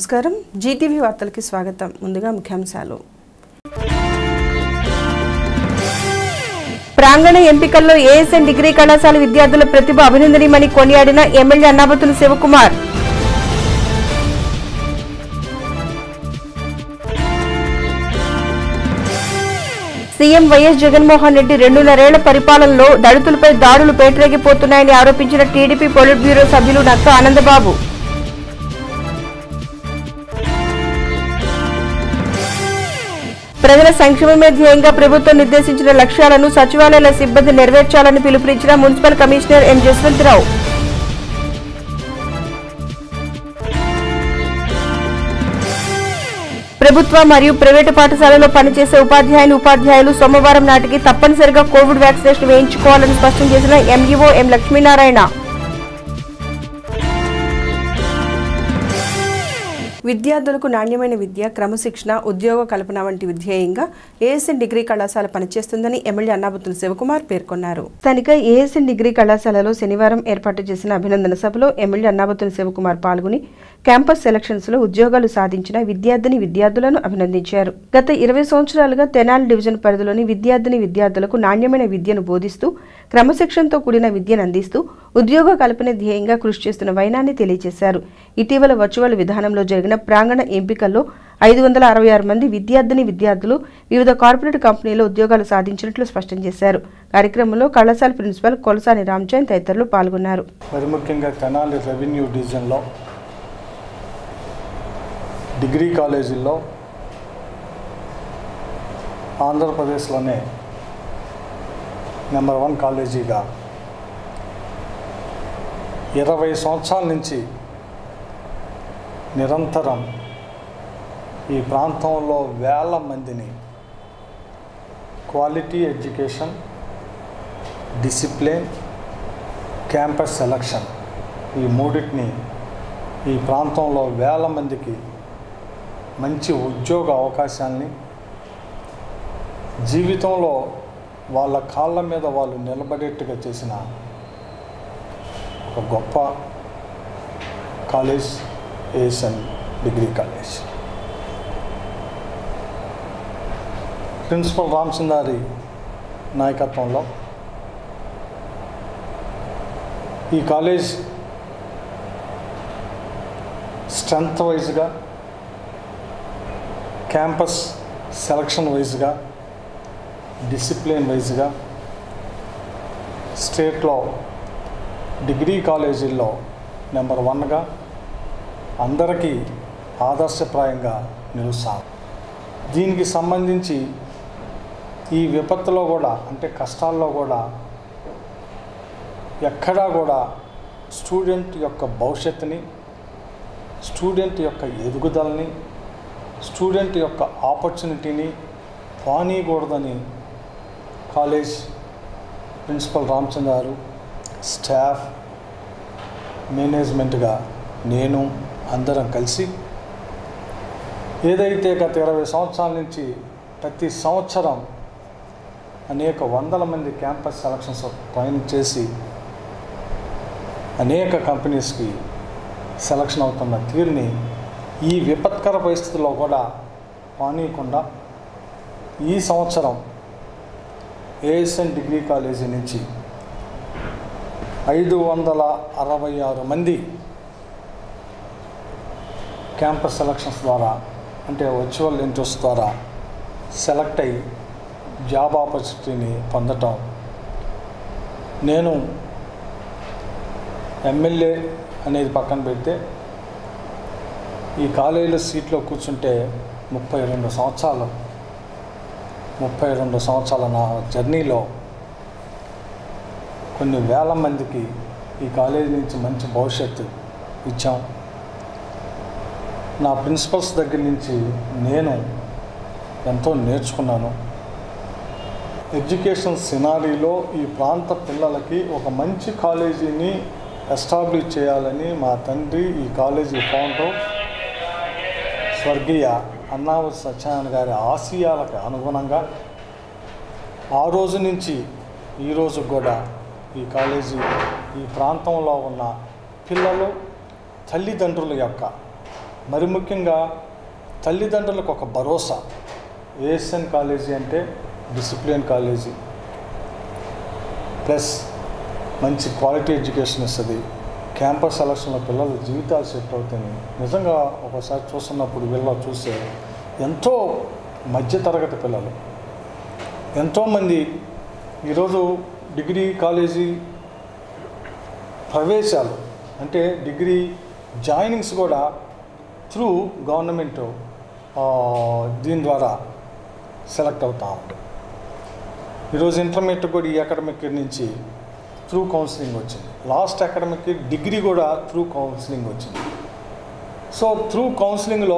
నమస్కారం జీటీవీ వార్తలకి స్వాగతం ముందుగా ముఖ్యాంశాలు ప్రాంగణ ఎంపికల్లో ఏఎస్ఎన్ డిగ్రీ కళాశాల విద్యార్థుల ప్రతిభ అభినందనీయమని కొనియాడిన MLA Annabathulu Sivakumar CM YS Jaganmohan Reddy రెండున్నరేళ్ల పరిపాలనలో దళితులపై దాడులు పేటరేగిపోతున్నాయని ఆరోపించిన టీడీపీ పొలిట్ బ్యూరో సభ్యులు నక్క ఆనందబాబు ప్రజల సంక్షేమమే ధ్యేయంగా ప్రభుత్వం నిర్దేశించిన లక్ష్యాలను సచివాలయాల సిబ్బంది నెరవేర్చాలని పిలుపునిచ్చిన మున్సిపల్ కమిషనర్ ఎం జస్వంతరావు ప్రభుత్వ మరియు ప్రైవేటు పాఠశాలలో పనిచేసే ఉపాధ్యాయులు ఉపాధ్యాయులు సోమవారం నాటికి తప్పనిసరిగా కోవిడ్ వ్యాక్సినేషన్ వేయించుకోవాలని స్పష్టం చేసిన ఎంఈఓ ఎం లక్ష్మీనారాయణ విద్యార్థులకు నాణ్యమైన విద్య క్రమశిక్షణ ఉద్యోగ కల్పన వంటి ధ్యేయంగా ఏఎస్ఎన్ డిగ్రీ కళాశాల పనిచేస్తుందని ఎమ్మెల్యే అన్నాబుతుల శివకుమార్ పేర్కొన్నారు స్థానిక ఏఎస్ఎన్ డిగ్రీ కళాశాలలో శనివారం ఏర్పాటు చేసిన అభినందన సభలో ఎమ్మెల్యే అన్నాబుతుల శివకుమార్ పాల్గొని క్యాంపస్ సెలక్షన్స్ లో ఉద్యోగాలు సాధించిన విద్యార్థిని విద్యార్థులను అభినందించారు గత ఇరవై సంవత్సరాలుగా తెనాలి డివిజన్ పరిధిలోని విద్యార్థిని విద్యార్థులకు నాణ్యమైన విద్యను బోధిస్తూ క్రమశిక్షణతో కూడిన విద్యను అందిస్తూ ఉద్యోగ కల్పన ధ్యేయంగా కృషి చేస్తున్న వైనాన్ని తెలియజేశారు ఇటీవల వర్చువల్ విధానంలో జరిగిన ప్రాంగణ ఎంపికల్లో ఐదు వందల అరవై ఆరు మంది విద్యార్థిని విద్యార్థులు వివిధ కార్పొరేట్ కంపెనీలో ఉద్యోగాలు సాధించినట్లు స్పష్టం చేశారు కార్యక్రమంలో కళాశాల ప్రిన్సిపల్ కొలసాని రామ్చంద్ తదితరులు పాల్గొన్నారు మరి ముఖ్యంగా తెనాలి రెవెన్యూ డివిజన్లో డిగ్రీ కాలేజీల్లో ఆంధ్రప్రదేశ్లోనే నెంబర్ వన్ కాలేజీగా ఇరవై సంవత్సరాల నుంచి నిరంతరం ఈ ప్రాంతంలో వేల మందిని quality education discipline campus selection ఈ మూడింటిని ఈ ప్రాంతంలో వేల మందికి మంచి ఉద్యోగ అవకాశాల్ని జీవితంలో వాళ్ళ కాళ్ళ మీద వాళ్ళు నిలబడేట్టుగా చేసిన ఒక గొప్ప college ASN degree college principal Ramachandari నాయకత్వంలో ఈ కాలేజ్ స్ట్రెంత్ వైజ్గా క్యాంపస్ సెలక్షన్ వైజ్గా డిసిప్లిన్ వైజ్గా స్టేట్లో డిగ్రీ కాలేజీల్లో నెంబర్ వన్గా అందరికీ ఆదర్శప్రాయంగా నిలుస్తాం దీనికి సంబంధించి ఈ విపత్తులో కూడా అంటే కష్టాల్లో కూడా ఎక్కడా కూడా స్టూడెంట్ యొక్క భవిష్యత్తుని స్టూడెంట్ యొక్క ఎదుగుదలని స్టూడెంట్ యొక్క ఆపర్చునిటీని పానీయకూడదని కాలేజ్ ప్రిన్సిపల్ రామచంద్ర గారు స్టాఫ్ మేనేజ్మెంట్గా నేను అందరం కలిసి ఏదైతే గత ఇరవై సంవత్సరాల నుంచి ప్రతి సంవత్సరం అనేక వందల మంది క్యాంపస్ సెలక్షన్స్ పైన చేసి అనేక కంపెనీస్కి సెలక్షన్ అవుతున్న తీరుని ఈ విపత్కర పరిస్థితుల్లో కూడా పానీయకుండా ఈ సంవత్సరం ఏఎస్ఎన్ డిగ్రీ కాలేజీ నుంచి ఐదు వందల అరవై ఆరు మంది క్యాంపస్ సెలక్షన్స్ ద్వారా అంటే వర్చువల్ ఇంట్రెస్ట్ ద్వారా సెలెక్ట్ అయ్యి జాబ్ ఆపర్చునిటీని పొందటం నేను ఎమ్మెల్యే అనేది పక్కన పెడితే ఈ కాలేజీలో సీట్లో కూర్చుంటే ముప్పై రెండు సంవత్సరాలు ముప్పై రెండు సంవత్సరాల నా జర్నీలో కొన్ని వేల మందికి ఈ కాలేజీ నుంచి మంచి భవిష్యత్తు ఇచ్చాం నా ప్రిన్సిపల్స్ దగ్గర నుంచి నేను ఎంతో నేర్చుకున్నాను ఎడ్యుకేషన్ సినారీలో ఈ ప్రాంత పిల్లలకి ఒక మంచి కాలేజీని ఎస్టాబ్లిష్ చేయాలని మా తండ్రి ఈ కాలేజీ ఫౌండర్ స్వర్గీయ అన్నావతి సత్యనారాయణ గారి ఆశయాలకు అనుగుణంగా ఆ రోజు నుంచి ఈ రోజు కూడా ఈ కాలేజీ ఈ ప్రాంతంలో ఉన్న పిల్లలు తల్లిదండ్రుల యొక్క మరి ముఖ్యంగా తల్లిదండ్రులకు ఒక భరోసా ఏఎస్ఎన్ కాలేజీ అంటే డిసిప్లిన్ కాలేజీ ప్లస్ మంచి క్వాలిటీ ఎడ్యుకేషన్ ఇస్తుంది క్యాంపస్ సెలక్షన్లో పిల్లల జీవితాలు సెట్ అవుతాయి నిజంగా ఒకసారి చూస్తున్నప్పుడు వీళ్ళ చూస్తే ఎంతో మధ్యతరగతి పిల్లలు ఎంతోమంది ఈరోజు డిగ్రీ కాలేజీ ప్రవేశాలు అంటే డిగ్రీ జాయినింగ్స్ కూడా త్రూ గవర్నమెంట్ ఆ, దీని ద్వారా సెలెక్ట్ అవుతా ఉంది ఈరోజు ఇంటర్మీడియట్ కూడా ఈ అకాడమిక్ ఇయర్ నుంచి త్రూ కౌన్సిలింగ్ వచ్చింది లాస్ట్ అకాడమిక్ ఇయర్ డిగ్రీ కూడా త్రూ కౌన్సిలింగ్ వచ్చింది సో త్రూ కౌన్సిలింగ్లో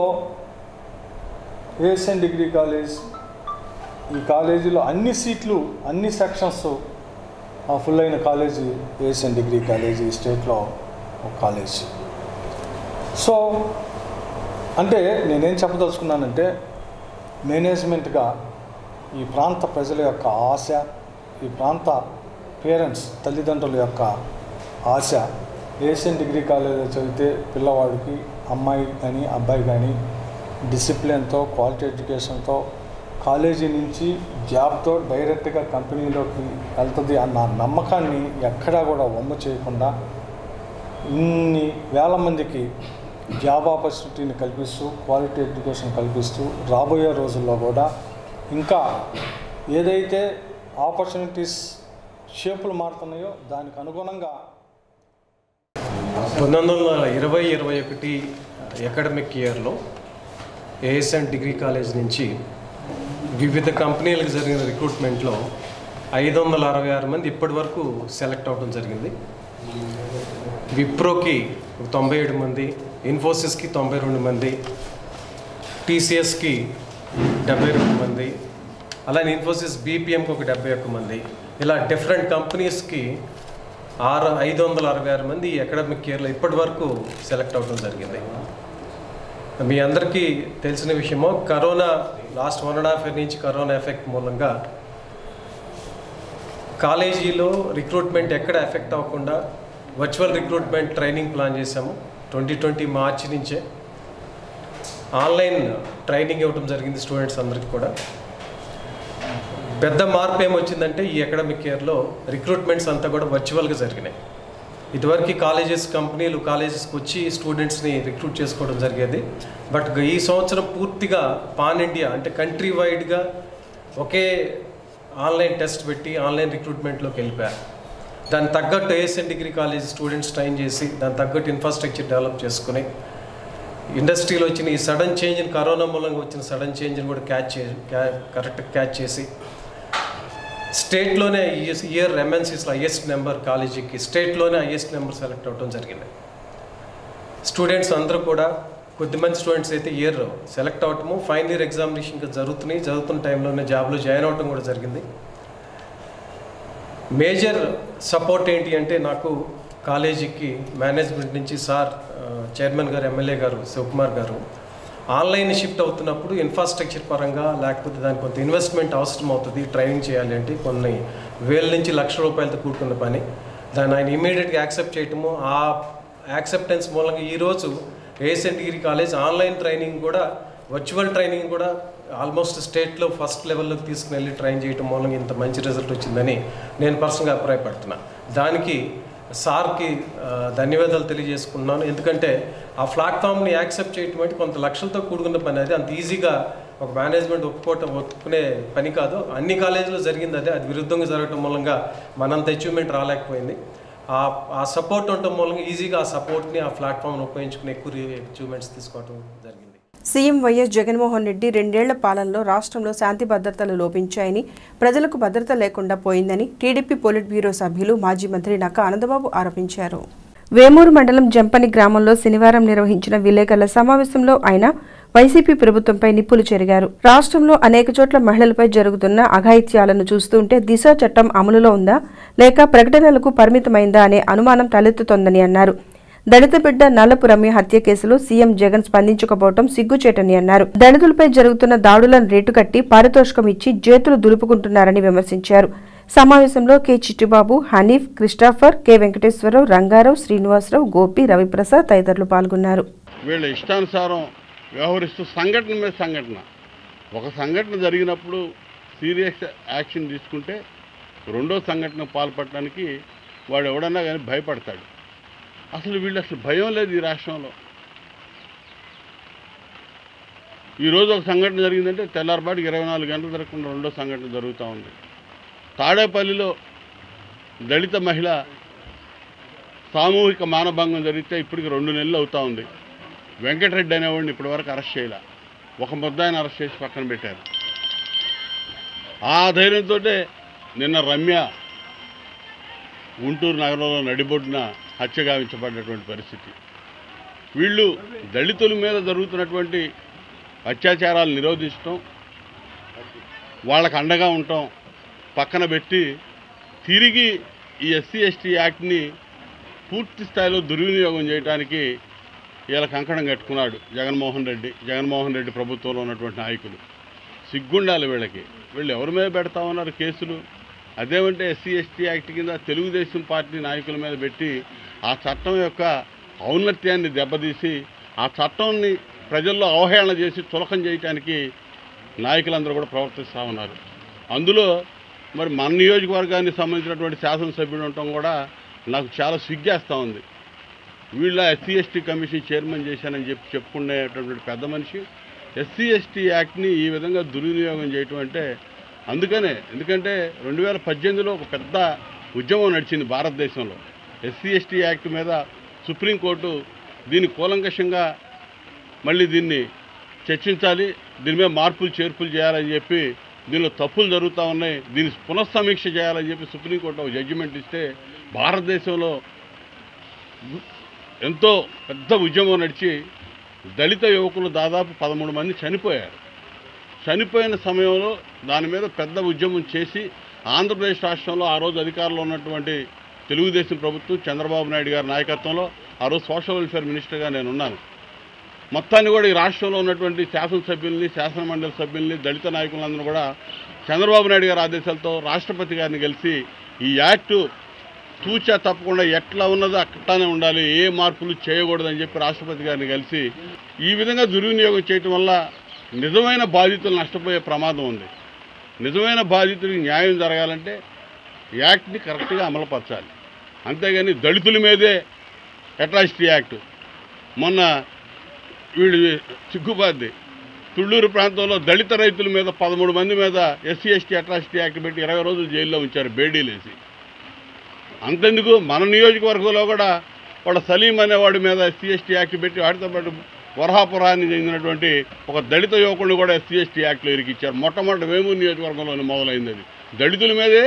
ఏఎస్ఎన్ డిగ్రీ కాలేజ్ ఈ కాలేజీలో అన్ని సీట్లు అన్ని సెక్షన్స్ ఫుల్ అయిన కాలేజీ ఏఎస్ఎన్ డిగ్రీ కాలేజీ స్టేట్లో ఒక కాలేజీ సో అంటే నేనేం చెప్పదలుచుకున్నానంటే మేనేజ్మెంట్గా ఈ ప్రాంత ప్రజల యొక్క ఆశ ఈ ప్రాంత పేరెంట్స్ తల్లిదండ్రుల యొక్క ఆశ ఏషియన్ డిగ్రీ కాలేజీలో చదివితే పిల్లవాడికి అమ్మాయి కానీ అబ్బాయి కానీ డిసిప్లిన్తో క్వాలిటీ ఎడ్యుకేషన్తో కాలేజీ నుంచి జాబ్తో డైరెక్ట్గా కంపెనీలోకి వెళ్తుంది అన్న నమ్మకాన్ని ఎక్కడా కూడా వమ్ము చేయకుండా ఇన్ని వేల మందికి జాబ్ ఆపర్చునిటీని కల్పిస్తూ క్వాలిటీ ఎడ్యుకేషన్ కల్పిస్తూ రాబోయే రోజుల్లో కూడా ఇంకా ఏదైతే ఆపర్చునిటీస్ షేపులు మారుతున్నాయో దానికి అనుగుణంగా పంతొమ్మిది వందల ఇరవై ఇరవై ఒకటి అకాడమిక్ ఇయర్లో ఏఎస్ఎన్ డిగ్రీ కాలేజ్ నుంచి వివిధ కంపెనీలకు జరిగిన రిక్రూట్మెంట్లో ఐదు వందల అరవై ఆరు మంది ఇప్పటి వరకు సెలెక్ట్ అవ్వడం జరిగింది విప్రోకి ఒక తొంభై ఏడు మంది ఇన్ఫోసిస్కి తొంభై రెండు మంది టీసీఎస్కి డెబ్బై రెండు మంది అలానే ఇన్ఫోసిస్ బీపీఎంకి ఒక డెబ్బై ఒక్క మంది ఇలా డిఫరెంట్ కంపెనీస్కి ఆరు ఐదు వందల అరవై ఆరు మంది ఈ అకాడమిక్ ఇయర్లో ఇప్పటి వరకు సెలెక్ట్ అవ్వడం జరిగింది మీ అందరికీ తెలిసిన విషయమో corona last one and half year నుంచి కరోనా ఎఫెక్ట్ మూలంగా కాలేజీలో రిక్రూట్మెంట్ ఎక్కడ ఎఫెక్ట్ అవ్వకుండా వర్చువల్ రిక్రూట్మెంట్ ట్రైనింగ్ ప్లాన్ చేశాము ట్వంటీ ట్వంటీ మార్చి నుంచే ఆన్లైన్ ట్రైనింగ్ ఇవ్వడం జరిగింది స్టూడెంట్స్ అందరికీ కూడా పెద్ద మార్పు ఏమొచ్చిందంటే ఈ అకాడమిక్ ఇయర్లో రిక్రూట్మెంట్స్ అంతా కూడా వర్చువల్గా జరిగినాయి ఇదివరకు కాలేజెస్ కంపెనీలు కాలేజెస్కి వచ్చి స్టూడెంట్స్ని రిక్రూట్ చేసుకోవడం జరిగేది బట్ ఈ సంవత్సరం పూర్తిగా పాన్ ఇండియా అంటే కంట్రీ వైడ్గా ఒకే ఆన్లైన్ టెస్ట్ పెట్టి ఆన్లైన్ రిక్రూట్మెంట్లోకి వెళ్ళిపోయారు దానికి తగ్గట్టు ASN degree college students train చేసి దాని తగ్గట్టు ఇన్ఫ్రాస్ట్రక్చర్ డెవలప్ చేసుకుని ఇండస్ట్రీలో వచ్చిన ఈ సడన్ చేంజ్ని కరోనా మూలంగా వచ్చిన సడన్ చేంజ్ని కూడా క్యాచ్ చే కరెక్ట్ క్యాచ్ చేసి స్టేట్లోనే ఇయర్ ఎంఎన్సీస్లో హైయెస్ట్ నెంబర్ కాలేజీకి స్టేట్లోనే హైయెస్ట్ నెంబర్ సెలెక్ట్ అవ్వడం జరిగింది స్టూడెంట్స్ అందరూ కూడా కొద్దిమంది స్టూడెంట్స్ అయితే ఇయర్ సెలెక్ట్ అవటము ఫైనల్ ఇయర్ ఎగ్జామినేషన్ ఇంకా జరుగుతున్నాయి జరుగుతున్న టైంలోనే జాబ్లో జాయిన్ అవటం కూడా జరిగింది మేజర్ సపోర్ట్ ఏంటి అంటే నాకు కాలేజీకి మేనేజ్మెంట్ నుంచి సార్ ఆ, చైర్మన్ గారు ఎమ్మెల్యే గారు శివకుమార్ గారు ఆన్లైన్ షిఫ్ట్ అవుతున్నప్పుడు ఇన్ఫ్రాస్ట్రక్చర్ పరంగా లేకపోతే దానికి కొంత ఇన్వెస్ట్మెంట్ అవసరం అవుతుంది ట్రైనింగ్ చేయాలి అంటే కొన్ని వేల నుంచి లక్ష రూపాయలతో కూడుకున్న పని దాన్ని ఆయన ఇమీడియట్గా యాక్సెప్ట్ చేయటము ఆ యాక్సెప్టెన్స్ మూలంగా ఈరోజు ASN degree college online training కూడా వర్చువల్ ట్రైనింగ్ కూడా ఆల్మోస్ట్ స్టేట్లో ఫస్ట్ లెవెల్లోకి తీసుకుని వెళ్ళి ట్రైన్ చేయటం మూలంగా ఇంత మంచి రిజల్ట్ వచ్చిందని నేను పర్సనల్గా అభిప్రాయపడుతున్నా దానికి సార్కి ఆ, ధన్యవాదాలు తెలియజేసుకున్నాను ఎందుకంటే ఆ ప్లాట్ఫామ్ని యాక్సెప్ట్ చేయటం అంటే కొంత లక్షలతో కూడుకున్న పని అది అంత ఈజీగా ఒక మేనేజ్మెంట్ ఒప్పుకోవటం ఒప్పుకునే పని కాదు అన్ని కాలేజీలో జరిగింది అదే అది విరుద్ధంగా జరగటం మూలంగా మనంత అచీవ్మెంట్ రాలేకపోయింది ఆ ఆ సపోర్ట్ ఉండటం మూలంగా ఈజీగా ఆ సపోర్ట్ని ఆ ప్లాట్ఫామ్ని ఉపయోగించుకుని ఎక్కువ అచీవ్మెంట్స్ తీసుకోవటం జరిగింది సీఎం వైఎస్ జగన్మోహన్ రెడ్డి రెండేళ్ల పాలనలో రాష్ట్రంలో శాంతి భద్రతలు లోపించాయని ప్రజలకు భద్రత లేకుండా పోయిందని టీడీపీ పోలిట్ బ్యూరో సభ్యులు మాజీ మంత్రి నక్క ఆనందబాబు ఆరోపించారు వేమూరు మండలం జంపని గ్రామంలో శనివారం నిర్వహించిన విలేకరుల సమావేశంలో ఆయన వైసీపీ ప్రభుత్వంపై నిప్పులు చెరిగారు రాష్ట్రంలో అనేక చోట్ల మహిళలపై జరుగుతున్న అఘాయిత్యాలను చూస్తుంటే దిశ చట్టం అమలులో ఉందా లేక ప్రకటనలకు పరిమితమైందా అనే అనుమానం తలెత్తుతోందని అన్నారు దళిత బిడ్డ నల్లపు రమ్య హత్య కేసులో సీఎం జగన్ స్పందించకపోవడం సిగ్గుచేటని అన్నారు దళితులపై జరుగుతున్న దాడులను రేటుకట్టి పారితోషికం ఇచ్చి చేతులు దులుపుకుంటున్నారని విమర్శించారు సమావేశంలో K Chittibabu Hanif Christopher K Venkateswararao Rangarao Srinivasarao Gopi Raviprasad తదితరులు పాల్గొన్నారు వీళ్ళ ఇష్టానుసారం వ్యవహరిస్తూ సంఘటన మీద సంఘటన ఒక సంఘటన జరిగినప్పుడు సీరియస్ యాక్షన్ తీసుకుంటే రెండో సంఘటన పాల్పడటానికి వాడు ఎవడన్నా కానీ భయపడతాడు అసలు వీళ్ళు అసలు భయం లేదు ఈ రాష్ట్రంలో ఈరోజు ఒక సంఘటన జరిగిందంటే తెల్లారిపాటికి ఇరవై నాలుగు గంటలు జరగకుండా రెండో సంఘటన జరుగుతూ ఉంది తాడేపల్లిలో దళిత మహిళ సామూహిక మానభంగం జరిగితే ఇప్పటికి రెండు నెలలు అవుతా ఉంది వెంకటరెడ్డి అనేవాడిని ఇప్పటివరకు అరెస్ట్ చేయలే ఒక ముద్దాయిని అరెస్ట్ చేసి పక్కన పెట్టారు ఆ ధైర్యంతో నిన్న రమ్య గుంటూరు నగరంలో నడిబొడ్డున హత్య గావించబడినటువంటి పరిస్థితి వీళ్ళు దళితుల మీద జరుగుతున్నటువంటి అత్యాచారాలు నిరోధించడం వాళ్ళకు అండగా ఉండటం పక్కన పెట్టి తిరిగి ఈ ఎస్సీ ఎస్టీ యాక్ట్ని పూర్తి స్థాయిలో దుర్వినియోగం చేయడానికి వీళ్ళ కంకణం కట్టుకున్నాడు జగన్మోహన్ రెడ్డి జగన్మోహన్ రెడ్డి ప్రభుత్వంలో ఉన్నటువంటి నాయకులు సిగ్గుండాలి వీళ్ళకి వీళ్ళు ఎవరి మీద పెడతా ఉన్నారు కేసులు అదేమంటే ఎస్సీ ఎస్టీ యాక్ట్ కింద తెలుగుదేశం పార్టీ నాయకుల మీద పెట్టి ఆ చట్టం యొక్క ఔన్నత్యాన్ని దెబ్బతీసి ఆ చట్టాన్ని ప్రజల్లో అవహేళన చేసి చులకం చేయడానికి నాయకులందరూ కూడా ప్రవర్తిస్తూ ఉన్నారు అందులో మరి మన నియోజకవర్గానికి సంబంధించినటువంటి శాసనసభ్యుడు ఉండటం కూడా నాకు చాలా సిగ్గేస్తూ ఉంది వీళ్ళ ఎస్సీ ఎస్టీ కమిషన్ చైర్మన్ చేశానని చెప్పి చెప్పుకునేటటువంటి పెద్ద మనిషి ఎస్సీ ఎస్టీ యాక్ట్ని ఈ విధంగా దుర్వినియోగం చేయటం అంటే అందుకనే ఎందుకంటే రెండు వేల పద్దెనిమిదిలో ఒక పెద్ద ఉద్యమం నడిచింది భారతదేశంలో ఎస్సీ ఎస్టీ యాక్ట్ మీద సుప్రీంకోర్టు దీన్ని కూలంకషంగా మళ్ళీ దీన్ని చర్చించాలి దీని మీద మార్పులు చేర్పులు చేయాలని చెప్పి దీనిలో తప్పులు జరుగుతూ ఉన్నాయి దీన్ని పునఃసమీక్ష చేయాలని చెప్పి సుప్రీంకోర్టు ఒక జడ్జిమెంట్ ఇస్తే భారతదేశంలో ఎంతో పెద్ద ఉద్యమం నడిచి దళిత యువకులు దాదాపు పదమూడు మంది చనిపోయారు చనిపోయిన సమయంలో దాని మీద పెద్ద ఉద్యమం చేసి ఆంధ్రప్రదేశ్ రాష్ట్రంలో ఆ రోజు అధికారంలో ఉన్నటువంటి తెలుగుదేశం ప్రభుత్వం చంద్రబాబు నాయుడు గారి నాయకత్వంలో ఆ రోజు సోషల్ వెల్ఫేర్ మినిస్టర్గా నేను ఉన్నాను మొత్తాన్ని కూడా ఈ రాష్ట్రంలో ఉన్నటువంటి శాసనసభ్యుల్ని శాసనమండలి సభ్యుల్ని దళిత నాయకులందరూ కూడా చంద్రబాబు నాయుడు గారి ఆదేశాలతో రాష్ట్రపతి గారిని కలిసి ఈ యాక్టు తూచా తప్పకుండా ఎట్లా ఉన్నదో అట్లానే ఉండాలి ఏ మార్పులు చేయకూడదని చెప్పి రాష్ట్రపతి గారిని కలిసి ఈ విధంగా దుర్వినియోగం చేయటం వల్ల నిజమైన బాధితులు నష్టపోయే ప్రమాదం ఉంది నిజమైన బాధితుడికి న్యాయం జరగాలంటే యాక్ట్ని కరెక్ట్గా అమలుపరచాలి అంతేగాని దళితుల మీదే అట్రాసిటీ యాక్ట్ మొన్న వీళ్ళు సిగ్గుబాద్ది తుళ్ళూరు ప్రాంతంలో దళిత రైతుల మీద పదమూడు మంది మీద ఎస్సీ ఎస్టీ అట్రాసిటీ యాక్ట్ పెట్టి ఇరవై రోజులు జైల్లో ఉంచారు బేడీలేసి అంతెందుకు మన నియోజకవర్గంలో కూడా వాడు సలీం అనేవాడి మీద ఎస్సీ ఎస్టీ యాక్ట్ పెట్టి వాటితో పాటు వరహాపురానికి చెందినటువంటి ఒక దళిత యువకుడిని కూడా ఎస్సీ ఎస్టీ యాక్ట్లో ఇరికిచ్చారు మొట్టమొదటి వేమూరు నియోజకవర్గంలోనే మొదలైంది అది దళితుల మీదే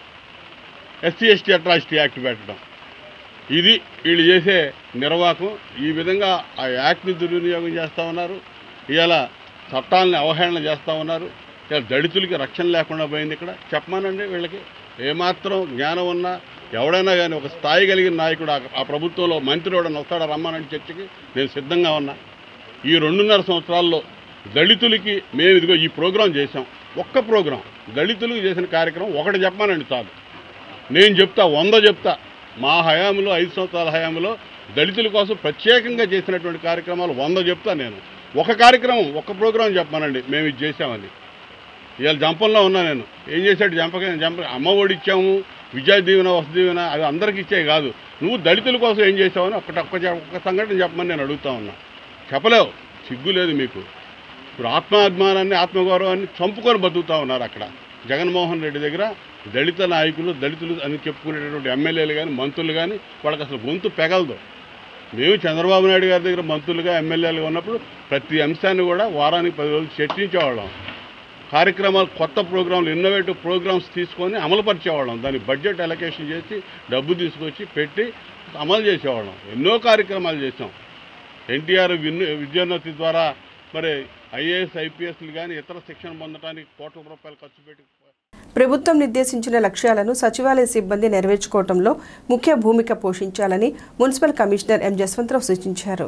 ఎస్సీ ఎస్టీ అట్రాసిటీ యాక్ట్ పెట్టడం ఇది వీళ్ళు చేసే నిర్వాహకం ఈ విధంగా ఆ యాక్ట్ని దుర్వినియోగం చేస్తూ ఉన్నారు ఇవాళ చట్టాలని అవహేళన చేస్తూ ఉన్నారు ఇవాళ దళితులకి రక్షణ లేకుండా పోయింది ఇక్కడ చెప్పమానండి వీళ్ళకి ఏమాత్రం జ్ఞానం ఉన్నా ఎవడైనా కానీ ఒక స్థాయి కలిగిన నాయకుడు ఆ- ఆ ప్రభుత్వంలో మంత్రి ఎవడన్నా వస్తాడా రమ్మానంటే చర్చకి నేను సిద్ధంగా ఉన్నా ఈ రెండున్నర సంవత్సరాల్లో దళితులకి మేము ఇదిగో ఈ ప్రోగ్రాం చేశాం ఒక్క ప్రోగ్రాం దళితులకు చేసిన కార్యక్రమం ఒకటి చెప్పమానండి చాలు నేను చెప్తా వంద చెప్తా మా హయాంలో ఐదు సంవత్సరాల హయాంలో దళితుల కోసం ప్రత్యేకంగా చేసినటువంటి కార్యక్రమాలు వంద చెప్తా నేను ఒక కార్యక్రమం ఒక ప్రోగ్రాం చెప్పానండి మేము ఇది చేసామని ఇవాళ జంపంలో ఉన్నా నేను ఏం చేశాడు జంపక జంప అమ్మ ఒడి ఇచ్చాము విద్యా దీవెన వసతి దీవెన అవి అందరికి ఇచ్చే కాదు నువ్వు దళితుల కోసం ఏం చేసావని ఒక్కటి ఒక్క చె- ఒక్క సంఘటన చెప్పమని నేను అడుగుతా ఉన్నా చెప్పలేవు సిగ్గు లేదు మీకు ఇప్పుడు ఆత్మాభిమానాన్ని ఆత్మగౌరవాన్ని చంపుకొని బతుకుతా ఉన్నారు అక్కడ జగన్మోహన్ రెడ్డి దగ్గర దళిత నాయకులు దళితులు అని చెప్పుకునేటటువంటి ఎమ్మెల్యేలు కానీ మంత్రులు కానీ వాళ్ళకి అసలు గొంతు పెగలదు మేము చంద్రబాబు నాయుడు గారి దగ్గర మంత్రులుగా ఎమ్మెల్యేలుగా ఉన్నప్పుడు ప్రతి అంశాన్ని కూడా వారానికి పది రోజులు చర్చించేవాళ్ళం కార్యక్రమాలు కొత్త ప్రోగ్రాంలు ఇన్నోవేటివ్ ప్రోగ్రామ్స్ తీసుకొని అమలుపరిచేవాళ్ళం దాని బడ్జెట్ అలొకేషన్ చేసి డబ్బు తీసుకొచ్చి పెట్టి అమలు చేసేవాళ్ళం ఎన్నో కార్యక్రమాలు చేసాం ఎన్టీఆర్ విన్- విద్యోన్నతి ద్వారా మరి ఐఏఎస్ ఐపీఎస్లు కానీ ఇతర శిక్షణ పొందడానికి కోట్ల రూపాయలు ఖర్చు పెట్టి ప్రభుత్వం నిర్దేశించిన లక్ష్యాలను సచివాలయ సిబ్బంది నెరవేర్చుకోవడంలో ముఖ్య భూమిక పోషించాలని మున్సిపల్ కమిషనర్ ఎం జస్వంతరావు సూచించారు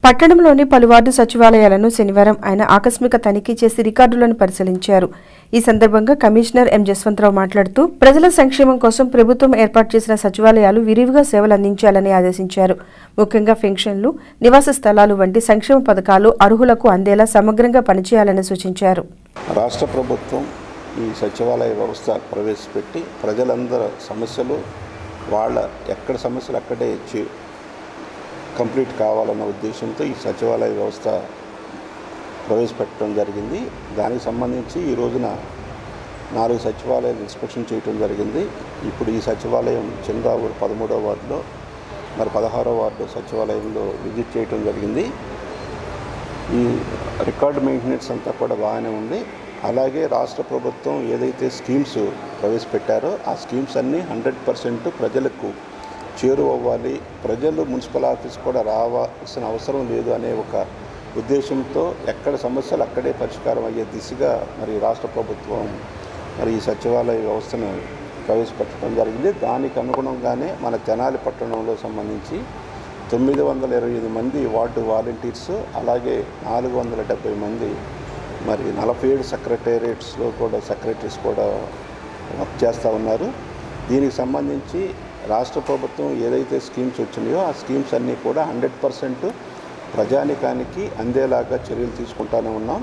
పట్టణంలోని పలు వార్డు సచివాలయాలను శనివారం ఆయన ఆకస్మిక తనిఖీ చేసి రికార్డులను పరిశీలించారు ఈ సందర్భంగా కమిషనర్ ఎం జస్వంతరావు మాట్లాడుతూ ప్రజల సంక్షేమం కోసం ప్రభుత్వం ఏర్పాటు చేసిన సచివాలయాలు విరివిగా సేవలు అందించాలని ఆదేశించారు ముఖ్యంగా పెన్షన్లు నివాస స్థలాలు వంటి సంక్షేమ పథకాలు అర్హులకు అందేలా సమగ్రంగా పనిచేయాలని సూచించారు రాష్ట్ర ప్రభుత్వం ఈ సచివాలయ వ్యవస్థ ప్రవేశపెట్టి ప్రజలందరి సమస్యలు వాళ్ళ ఎక్కడ సమస్యలు అక్కడే చే- కంప్లీట్ కావాలన్న ఉద్దేశంతో ఈ సచివాలయ వ్యవస్థ ప్రవేశపెట్టడం జరిగింది దానికి సంబంధించి ఈ రోజున నాలుగు సచివాలయాలు ఇన్స్పెక్షన్ చేయడం జరిగింది ఇప్పుడు ఈ సచివాలయం చంద్రావూరు పదమూడవ వార్డులో మరి పదహారో వార్డు సచివాలయంలో విజిట్ చేయడం జరిగింది ఈ రికార్డ్ మెయింటెనెన్స్ అంతా కూడా బాగానే ఉంది అలాగే రాష్ట్ర ప్రభుత్వం ఏదైతే స్కీమ్స్ ప్రవేశపెట్టారో ఆ స్కీమ్స్ అన్నీ హండ్రెడ్ పర్సెంట్ ప్రజలకు చేరువవ్వాలి ప్రజలు మున్సిపల్ ఆఫీస్ కూడా రావాల్సిన అవసరం లేదు అనే ఒక ఉద్దేశంతో ఎక్కడ సమస్యలు అక్కడే పరిష్కారం అయ్యే దిశగా మరి రాష్ట్ర ప్రభుత్వం మరి ఈ సచివాలయ వ్యవస్థను ప్రవేశపెట్టడం జరిగింది దానికి అనుగుణంగానే మన తెనాలి పట్టణంలో సంబంధించి తొమ్మిది వందల ఇరవై ఐదు మంది వార్డు వాలంటీర్స్ అలాగే నాలుగు వందల డెబ్బై మంది మరి నలభై ఏడు సెక్రటేరియట్స్లో కూడా సెక్రటరీస్ కూడా వర్క్ చేస్తూ ఉన్నారు దీనికి సంబంధించి రాష్ట్ర ప్రభుత్వం ఏదైతే స్కీమ్స్ వచ్చినాయో ఆ స్కీమ్స్ అన్నీ కూడా హండ్రెడ్ పర్సెంట్ ప్రజానికానికి అందేలాగా చర్యలు తీసుకుంటానే ఉన్నాం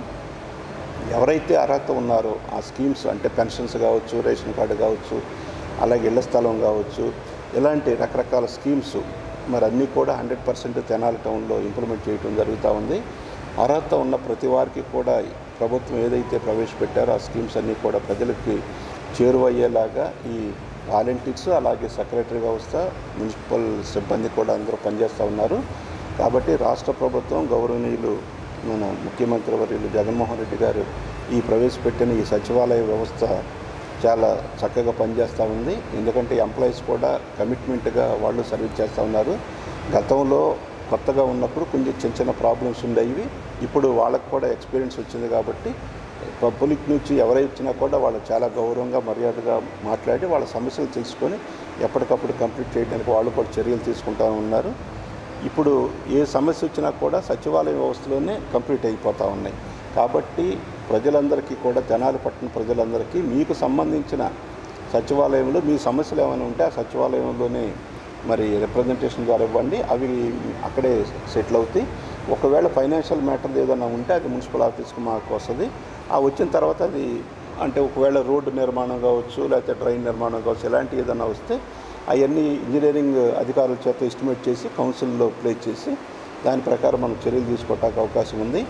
ఎవరైతే అర్హత ఉన్నారో ఆ స్కీమ్స్ అంటే పెన్షన్స్ కావచ్చు రేషన్ కార్డు కావచ్చు అలాగే ఇళ్ల స్థలం కావచ్చు ఇలాంటి రకరకాల స్కీమ్స్ మరి అన్నీ కూడా హండ్రెడ్ పర్సెంట్ తెనాలి టౌన్లో ఇంప్లిమెంట్ చేయడం జరుగుతూ ఉంది అర్హత ఉన్న ప్రతి వారికి కూడా ప్రభుత్వం ఏదైతే ప్రవేశపెట్టారో ఆ స్కీమ్స్ అన్నీ కూడా ప్రజలకి చేరువయ్యేలాగా ఈ వాలంటీర్స్ అలాగే సెక్రటరీ వ్యవస్థ మున్సిపల్ సిబ్బంది కూడా అందరూ పనిచేస్తూ ఉన్నారు కాబట్టి రాష్ట్ర ప్రభుత్వం గౌరవనీయులు మన ముఖ్యమంత్రి వర్యులు జగన్మోహన్ రెడ్డి గారు ఈ ప్రవేశపెట్టిన ఈ సచివాలయ వ్యవస్థ చాలా చక్కగా పనిచేస్తూ ఉంది ఎందుకంటే ఎంప్లాయీస్ కూడా కమిట్మెంట్గా వాళ్ళు సర్వీస్ చేస్తూ ఉన్నారు గతంలో కొత్తగా ఉన్నప్పుడు కొంచెం చిన్న చిన్న ప్రాబ్లమ్స్ ఉండేవి ఇప్పుడు వాళ్ళకు కూడా ఎక్స్పీరియన్స్ వచ్చింది కాబట్టి పబ్లిక్ నుంచి ఎవరై వచ్చినా కూడా వాళ్ళు చాలా గౌరవంగా మర్యాదగా మాట్లాడి వాళ్ళ సమస్యలు తెలుసుకొని ఎప్పటికప్పుడు కంప్లీట్ చేయడానికి వాళ్ళు కూడా చర్యలు తీసుకుంటూ ఉన్నారు ఇప్పుడు ఏ సమస్య వచ్చినా కూడా సచివాలయ వ్యవస్థలోనే కంప్లీట్ అయిపోతూ ఉన్నాయి కాబట్టి ప్రజలందరికీ కూడా తెనాలి పట్టణ ప్రజలందరికీ మీకు సంబంధించిన సచివాలయంలో మీ సమస్యలు ఏమైనా ఉంటే ఆ సచివాలయంలోనే మరి రిప్రజెంటేషన్ ద్వారా ఇవ్వండి అవి అక్కడే సెటిల్ అవుతాయి ఒకవేళ ఫైనాన్షియల్ మ్యాటర్ ఏదైనా ఉంటే అది మున్సిపల్ ఆఫీస్కి మాకు వస్తుంది ఆ వచ్చిన తర్వాత అది అంటే ఒకవేళ రోడ్డు నిర్మాణం కావచ్చు లేకపోతే డ్రైన్ నిర్మాణం కావచ్చు ఇలాంటి ఏదైనా వస్తే అవన్నీ ఇంజనీరింగ్ అధికారుల చేత ఎస్టిమేట్ చేసి కౌన్సిల్లో ప్లేస్ చేసి దాని ప్రకారం మనం చర్యలు తీసుకోవడానికి అవకాశం ఉంది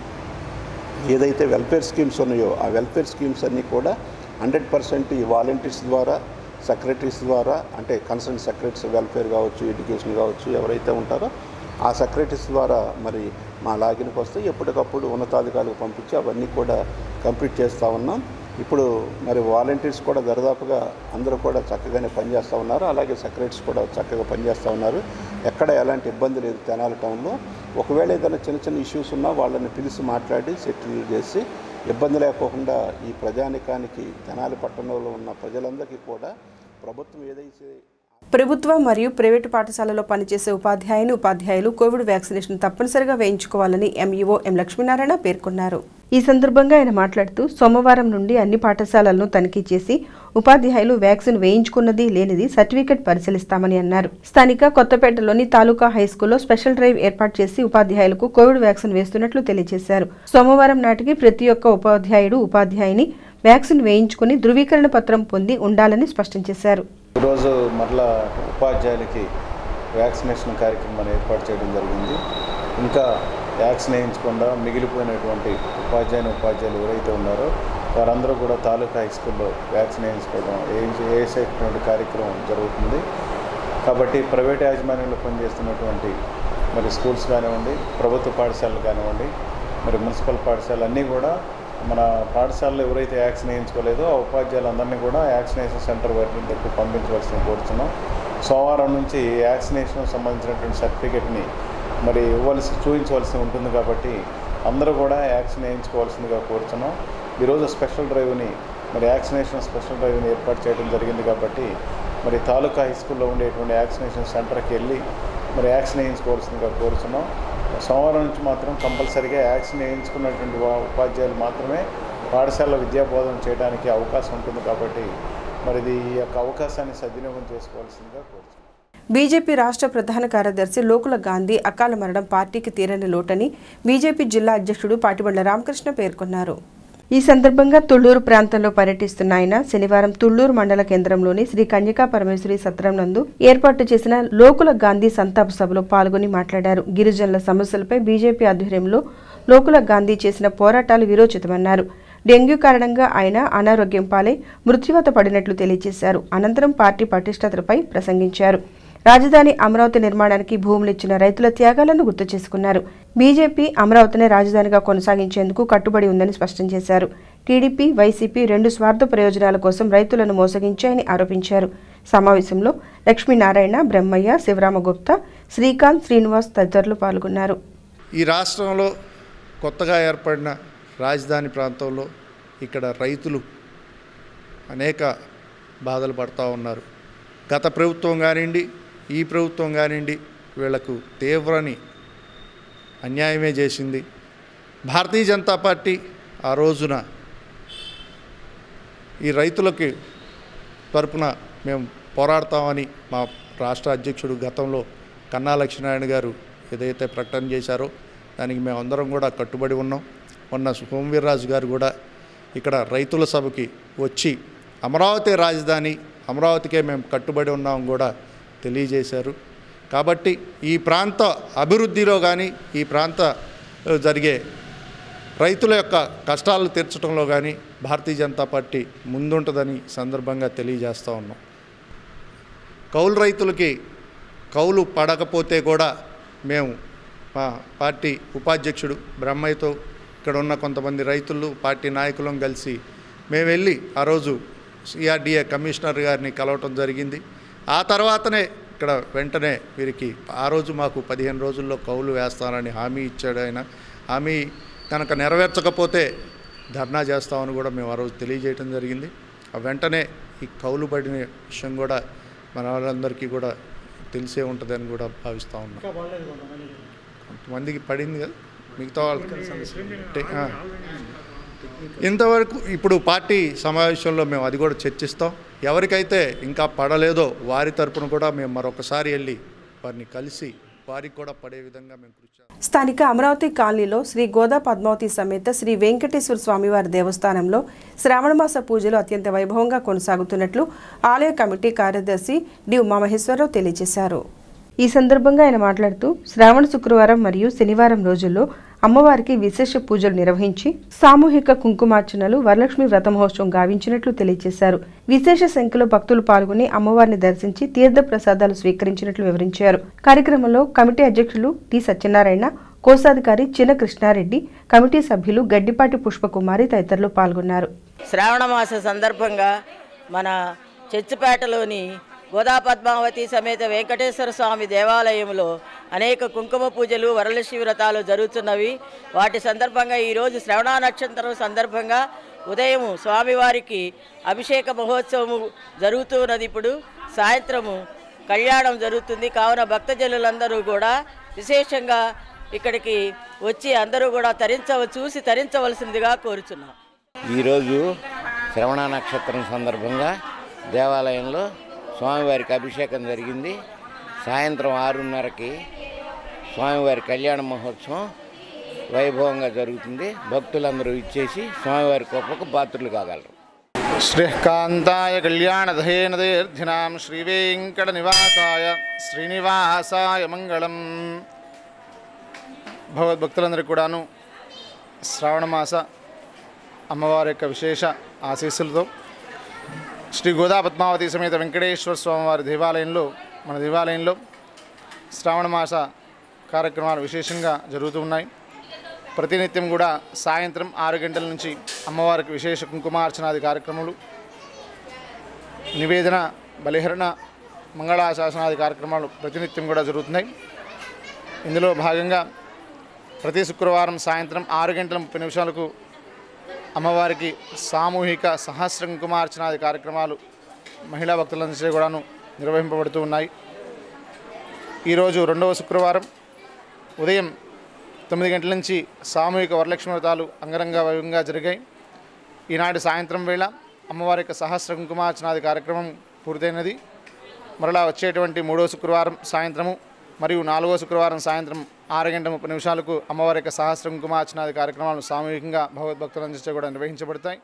ఏదైతే వెల్ఫేర్ స్కీమ్స్ ఉన్నాయో ఆ వెల్ఫేర్ స్కీమ్స్ అన్నీ కూడా హండ్రెడ్ పర్సెంట్ ఈ వాలంటీర్స్ ద్వారా సెక్రటరీస్ ద్వారా అంటే కన్సర్న్ సెక్రటరీస్ వెల్ఫేర్ కావచ్చు ఎడ్యుకేషన్ కావచ్చు ఎవరైతే ఉంటారో ఆ సెక్రటరీస్ ద్వారా మరి మా లాగిన్కి వస్తే ఎప్పటికప్పుడు ఉన్నతాధికారులకు పంపించి అవన్నీ కూడా కంప్లీట్ చేస్తూ ఉన్నాం ఇప్పుడు మరి వాలంటీర్స్ కూడా దరిదాపుగా అందరూ కూడా చక్కగానే పనిచేస్తూ ఉన్నారు అలాగే సెక్రటరీస్ కూడా చక్కగా పనిచేస్తూ ఉన్నారు ఎక్కడ ఎలాంటి ఇబ్బంది లేదు తెనాలి టౌన్లో ఒకవేళ ఏదైనా చిన్న చిన్న ఇష్యూస్ ఉన్నా వాళ్ళని పిలిచి మాట్లాడి సెటిల్ చేసి ఇబ్బంది లేకోకుండా ఈ ప్రజానికానికి తెనాలి పట్టణంలో ఉన్న ప్రజలందరికీ కూడా ప్రభుత్వం ఏదైతే ప్రభుత్వ మరియు ప్రైవేటు పాఠశాలలో పనిచేసే ఉపాధ్యాయుని ఉపాధ్యాయులు కోవిడ్ వ్యాక్సినేషన్ తప్పనిసరిగా వేయించుకోవాలని ఎంఈఓ ఎం లక్ష్మీనారాయణ పేర్కొన్నారు ఈ సందర్భంగా ఆయన మాట్లాడుతూ సోమవారం నుండి అన్ని పాఠశాలలను తనిఖీ చేసి ఉపాధ్యాయులు వ్యాక్సిన్ వేయించుకున్నది లేనిది సర్టిఫికెట్ పరిశీలిస్తామని అన్నారు స్థానిక కొత్తపేటలోని తాలూకా హైస్కూల్లో స్పెషల్ డ్రైవ్ ఏర్పాటు చేసి ఉపాధ్యాయులకు కోవిడ్ వ్యాక్సిన్ వేస్తున్నట్లు తెలియజేశారు సోమవారం నాటికి ప్రతి ఒక్క ఉపాధ్యాయుడు ఉపాధ్యాయుని వ్యాక్సిన్ వేయించుకుని ధృవీకరణ పత్రం పొంది ఉండాలని స్పష్టం చేశారు ఈరోజు మరలా ఉపాధ్యాయులకి వ్యాక్సినేషన్ కార్యక్రమాన్ని ఏర్పాటు చేయడం జరిగింది ఇంకా వ్యాక్సిన్ వేయించకుండా మిగిలిపోయినటువంటి ఉపాధ్యాయుని ఉపాధ్యాయులు ఎవరైతే ఉన్నారో వారందరూ కూడా తాలూకా హై స్కూల్లో వ్యాక్సిన్ వేయించుకోవడం వేయించి వేసేటువంటి కార్యక్రమం జరుగుతుంది కాబట్టి ప్రైవేట్ యాజమాన్యంలో పనిచేస్తున్నటువంటి మరి స్కూల్స్ కానివ్వండి ప్రభుత్వ పాఠశాలలు కానివ్వండి మరి మున్సిపల్ పాఠశాలలు అన్నీ కూడా మన పాఠశాలలో ఎవరైతే వ్యాక్సిన్ వేయించుకోలేదో ఆ ఉపాధ్యాయులందరినీ కూడా వ్యాక్సినేషన్ సెంటర్ వారి దగ్గర పంపించవలసిన కోరుతున్నాం సోమవారం నుంచి వ్యాక్సినేషన్ సంబంధించినటువంటి సర్టిఫికెట్ని మరి ఇవ్వవలసి చూపించవలసి ఉంటుంది కాబట్టి అందరూ కూడా వ్యాక్సిన్ వేయించుకోవాల్సిందిగా కోరుతున్నాం ఈరోజు స్పెషల్ డ్రైవ్ని మరి వ్యాక్సినేషన్ స్పెషల్ డ్రైవ్ని ఏర్పాటు చేయడం జరిగింది కాబట్టి మరి తాలూకా హై స్కూల్లో ఉండేటువంటి వ్యాక్సినేషన్ సెంటర్కి వెళ్ళి మరి వ్యాక్సిన్ వేయించుకోవాల్సిందిగా కోరుతున్నాం సోమవారం నుంచి మాత్రం కంపల్సరిగా యాక్సిన్ వేయించుకున్నటువంటి వా- ఉపాధ్యాయులు మాత్రమే పాఠశాల విద్యాబోధన చేయడానికి అవకాశం ఉంటుంది కాబట్టి మరి ఇది ఈ యొక్క అవకాశాన్ని సద్వినియోగం చేసుకోవాల్సిందిగా కోరుతున్నాను బీజేపీ రాష్ట్ర ప్రధాన కార్యదర్శి లోకుల గాంధీ అకాల మరణం పార్టీకి తీరని లోటని బీజేపీ జిల్లా అధ్యక్షుడు పాటిబండ్ల రామకృష్ణ పేర్కొన్నారు ఈ సందర్భంగా తుళ్లూరు ప్రాంతంలో పర్యటిస్తున్న ఆయన శనివారం తుళ్లూరు మండల కేంద్రంలోని శ్రీ కన్యకా పరమేశ్వరి సత్రం నందు ఏర్పాటు చేసిన లోకుల గాంధీ సంతాప సభలో పాల్గొని మాట్లాడారు గిరిజనుల సమస్యలపై బీజేపీ ఆధ్వర్యంలో లోకుల గాంధీ చేసిన పోరాటాలు విరోచితమన్నారు డెంగ్యూ కారణంగా ఆయన అనారోగ్యం పాలై మృత్యువత పడినట్లు తెలియజేశారు అనంతరం పార్టీ పటిష్టతపై ప్రసంగించారు రాజధాని అమరావతి నిర్మాణానికి భూములు ఇచ్చిన రైతుల త్యాగాలను గుర్తు చేసుకున్నారు బీజేపీ అమరావతిని రాజధానిగా కొనసాగించేందుకు కట్టుబడి ఉందని స్పష్టం చేశారు టీడీపీ వైసీపీ రెండు స్వార్థ ప్రయోజనాల కోసం రైతులను మోసగించాయని ఆరోపించారు సమావేశంలో లక్ష్మీనారాయణ బ్రహ్మయ్య శివరామగుప్తా శ్రీకాంత్ శ్రీనివాస్ తదితరులు పాల్గొన్నారు ఈ రాష్ట్రంలో కొత్తగా ఏర్పడిన రాజధాని ప్రాంతంలో ఇక్కడ రైతులు అనేక బాధలు పడుతూ ఉన్నారు గత ప్రభుత్వం కానివ్వండి ఈ ప్రభుత్వం కానివ్వండి వీళ్లకు తీవ్రని అన్యాయమే చేసింది భారతీయ జనతా పార్టీ ఆ రోజున ఈ రైతులకి తరపున మేము పోరాడతామని మా రాష్ట్ర అధ్యక్షుడు గతంలో కన్నా లక్ష్మీనారాయణ గారు ఏదైతే ప్రకటన చేశారో దానికి మేము అందరం కూడా కట్టుబడి ఉన్నాం మొన్న సోమవీర్రాజు గారు కూడా ఇక్కడ రైతుల సభకి వచ్చి అమరావతి రాజధాని అమరావతికే మేము కట్టుబడి ఉన్నాం కూడా తెలియజేశారు కాబట్టి ఈ ప్రాంత అభివృద్ధిలో కానీ ఈ ప్రాంత ఆ, జరిగే రైతుల యొక్క కష్టాలు తీర్చడంలో కానీ భారతీయ జనతా పార్టీ ముందుంటుందని సందర్భంగా తెలియజేస్తూ ఉన్నాం కౌలు రైతులకి కౌలు పడకపోతే కూడా మేము మా పార్టీ ఉపాధ్యక్షుడు బ్రహ్మయ్యతో ఇక్కడ ఉన్న కొంతమంది రైతులు పార్టీ నాయకులం కలిసి మేము వెళ్ళి ఆ రోజు సిఆర్డిఏ కమిషనర్ గారిని కలవటం జరిగింది ఆ తర్వాతనే ఇక్కడ వెంటనే వీరికి ఆ రోజు మాకు పదిహేను రోజుల్లో కౌలు వేస్తానని హామీ ఇచ్చాడు ఆయన హామీ కనుక నెరవేర్చకపోతే ధర్నా చేస్తామని కూడా మేము ఆ రోజు తెలియజేయడం జరిగింది ఆ వెంటనే ఈ కౌలు పడిన విషయం కూడా మన వాళ్ళందరికీ కూడా తెలిసే ఉంటుందని కూడా భావిస్తూ ఉన్నాం కొంతమందికి పడింది కదా మిగతా వాళ్ళకి ఆ. ఇంతవరకు ఇప్పుడు పార్టీ సమావేశంలో మేము అది కూడా చర్చిస్తాం ఎవరికైతే ఇంకా పడలేదో వారి తరపున కూడా మేము మరొకసారి వెళ్ళి వారిని కలిసి వారికి కూడా పడే విధంగా మేము కృషి చేస్తాం. స్థానిక అమరావతి కాలనీలో శ్రీ గోదా పద్మావతి సమేత శ్రీ వెంకటేశ్వర స్వామివారి దేవస్థానంలో శ్రావణమాస పూజలు అత్యంత వైభవంగా కొనసాగుతున్నట్లు ఆలయ కమిటీ కార్యదర్శి డి ఉమామహేశ్వరరావు తెలియజేశారు ఈ సందర్భంగా ఆయన మాట్లాడుతూ శ్రావణ శుక్రవారం మరియు శనివారం రోజుల్లో అమ్మవారికి విశేష పూజలు నిర్వహించి సామూహిక కుంకుమార్చనలు వరలక్ష్మి వ్రత మహోత్సవం గావించినట్లు తెలియజేశారు విశేష సంఖ్యలో భక్తులు పాల్గొని అమ్మవారిని దర్శించి తీర్థ ప్రసాదాలు స్వీకరించినట్లు వివరించారు కార్యక్రమంలో కమిటీ అధ్యక్షులు టి సత్యనారాయణ కోశాధికారి చిన కృష్ణారెడ్డి కమిటీ సభ్యులు గడ్డిపాటి పుష్పకుమారి తదితరులు పాల్గొన్నారు శ్రావణ మాస సందర్భంగా మన చర్చిపేటలోని గోదా పద్మావతి సమేత వెంకటేశ్వర స్వామి దేవాలయంలో అనేక కుంకుమ పూజలు వరలక్ష్మి వ్రతాలు జరుగుతున్నవి వాటి సందర్భంగా ఈరోజు శ్రవణ నక్షత్రం సందర్భంగా ఉదయం స్వామివారికి అభిషేక మహోత్సవము జరుగుతున్నది ఇప్పుడు సాయంత్రము కళ్యాణం జరుగుతుంది కావున భక్తజనులందరూ కూడా విశేషంగా ఇక్కడికి వచ్చి అందరూ కూడా తరించవ చూసి తరించవలసిందిగా కోరుచున్నాం ఈరోజు శ్రవణ నక్షత్రం సందర్భంగా దేవాలయంలో స్వామివారికి అభిషేకం జరిగింది సాయంత్రం ఆరున్నరకి స్వామివారి కళ్యాణ మహోత్సవం వైభవంగా జరుగుతుంది భక్తులందరూ ఇచ్చేసి స్వామివారి కృపకు పాత్రలు కాగలరు శ్రీకాంతాయ కళ్యాణధేనదీర్ధినాం శ్రీవేంకట నివాసాయ శ్రీనివాసాయ మంగళం భగవద్భక్తులందరికీ కూడాను శ్రావణమాస అమ్మవారి యొక్క విశేష ఆశీస్సులతో శ్రీ గోదా పద్మావతి సమేత వెంకటేశ్వర స్వామివారి దేవాలయంలో మన దేవాలయంలో శ్రావణమాస కార్యక్రమాలు విశేషంగా జరుగుతూ ఉన్నాయి ప్రతినిత్యం కూడా సాయంత్రం ఆరు గంటల నుంచి అమ్మవారికి విశేష కుంకుమార్చనాది కార్యక్రమాలు నివేదన బలిహరణ మంగళాశాసనాది కార్యక్రమాలు ప్రతినిత్యం కూడా జరుగుతున్నాయి ఇందులో భాగంగా ప్రతి శుక్రవారం సాయంత్రం ఆరు గంటల ముప్పై నిమిషాలకు అమ్మవారికి సామూహిక సహస్ర కుంకుమార్చనాది కార్యక్రమాలు మహిళా భక్తులందరి కూడాను నిర్వహింపబడుతూ ఉన్నాయి ఈరోజు రెండవ శుక్రవారం ఉదయం తొమ్మిది గంటల నుంచి సామూహిక వరలక్ష్మి వ్రతాలు అంగరంగ వైభవంగా జరిగాయి ఈనాటి సాయంత్రం వేళ అమ్మవారి యొక్క సహస్ర కుంకుమార్చనాది కార్యక్రమం పూర్తయినది మరలా వచ్చేటువంటి మూడో శుక్రవారం సాయంత్రము మరియు నాలుగో శుక్రవారం సాయంత్రం ఆరు గంటల ముప్పై నిమిషాలకు అమ్మవారి యొక్క సహస్ర కుంకుమార్చనాది కార్యక్రమాలు సామూహికంగా భగవద్భక్తులందరిచే కూడా నిర్వహించబడతాయి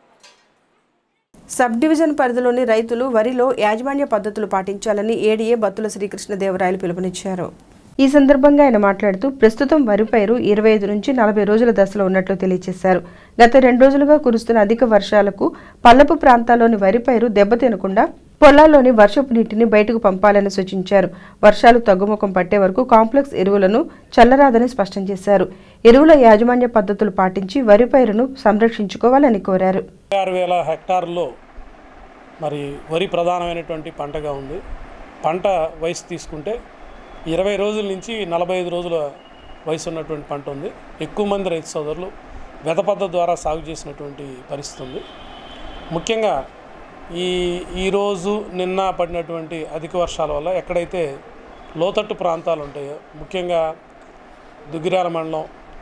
సబ్ డివిజన్ పరిధిలోని రైతులు వరిలో యాజమాన్య పద్ధతులు పాటించాలని ఏడీఏ బత్తుల శ్రీకృష్ణదేవరాయలు పిలుపునిచ్చారు ఈ సందర్భంగా ఆయన మాట్లాడుతూ ప్రస్తుతం వరి పైరు ఇరవై ఐదు నుంచి నలభై రోజుల దశలో ఉన్నట్లు తెలియజేశారు గత రెండు రోజులుగా కురుస్తున్న అధిక వర్షాలకు పల్లపు ప్రాంతాల్లోని వరి పైరు దెబ్బతినకుండా పొలాల్లోని వర్షపు నీటిని బయటకు పంపాలని సూచించారు వర్షాలు తగ్గుముఖం పట్టే వరకు కాంప్లెక్స్ ఎరువులను చల్లరాదని స్పష్టం చేశారు ఎరువుల యాజమాన్య పద్ధతులు పాటించి వరి పైరును సంరక్షించుకోవాలని కోరారు ఆరు వేల హెక్టార్లో మరి వరి ప్రధానమైనటువంటి పంటగా ఉంది పంట వయసు తీసుకుంటే ఇరవై రోజుల నుంచి నలభై ఐదు రోజుల వయసు ఉన్నటువంటి పంట ఉంది ఎక్కువ మంది రైతు సోదరులు వెద పద్ధతి ద్వారా సాగు చేసినటువంటి పరిస్థితి ఉంది ముఖ్యంగా ఈ ఈరోజు నిన్న పడినటువంటి అధిక వర్షాల వల్ల ఎక్కడైతే లోతట్టు ప్రాంతాలు ఉంటాయో ముఖ్యంగా దుగ్గిరాల మండలం